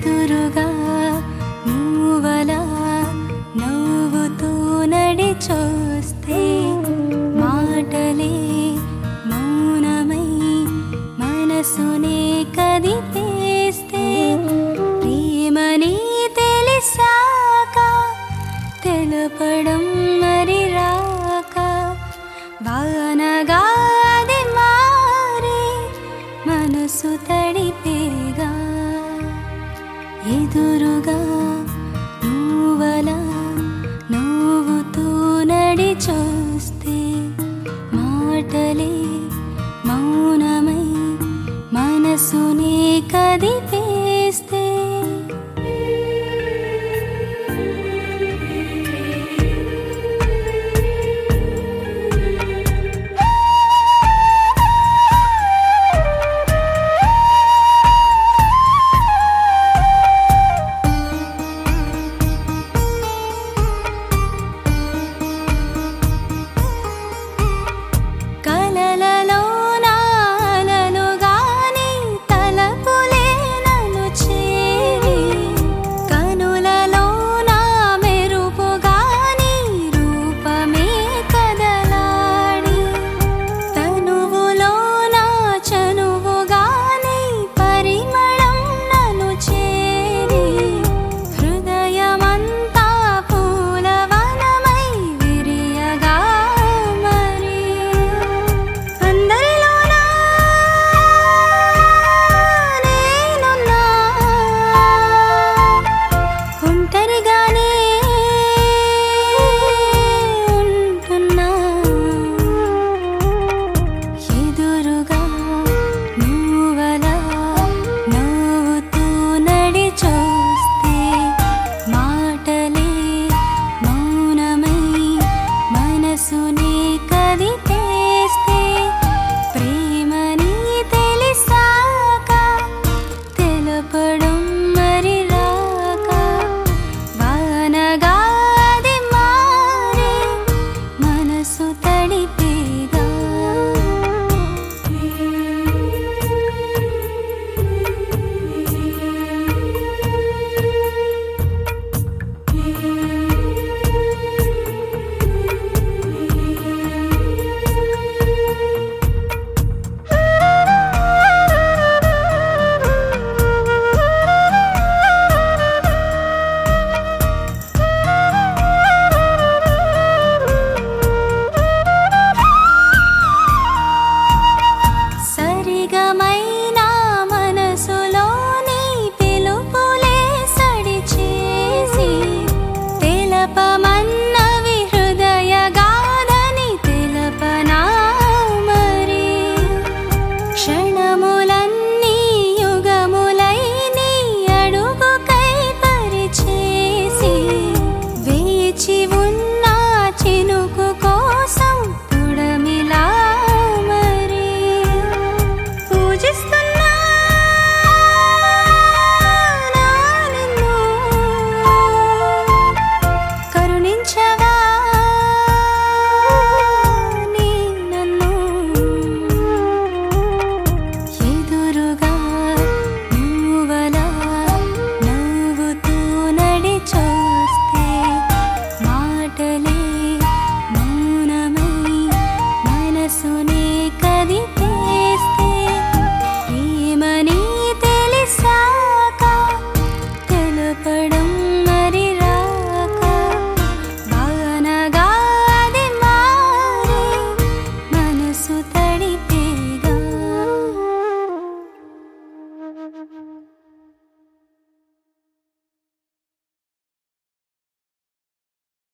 ఎదురుగా నువ్వలా నవ్వుతూ నడి చూస్తే మాటలే మౌనమై మనసునే కదిపేస్తే ప్రేమని తెలిసాక తెలపడం మరి రాక వానగా అది మారి మనసు తడిపేగా ఎదురుగా నువ్వలా నవ్వుతూ నడి చూస్తే మాటలే మౌనమై మనసునే కదిపేస్తే కలలలో నాలలుగాని తలపులే నన్ను చేరి కనులలో నా మెరుపుగాని రూపమే కదలాడి తనువులో నా చనువుగాని పరిమళం నన్ను చేరి హృదయమంతా పూలవనమై విరియగా మరి అందరిలోనా నేనున్నా ఒంటరిగానే ఉంటున్నా ఎదురుగా నువ్వలా నవ్వుతూ నడి చూస్తే మాటలే మౌనమై మనసునే కదిపేస్తే ప్రేమని తెలిసాక తెలపడం మరి రాక వానగా అది మారి మనసు తడిపే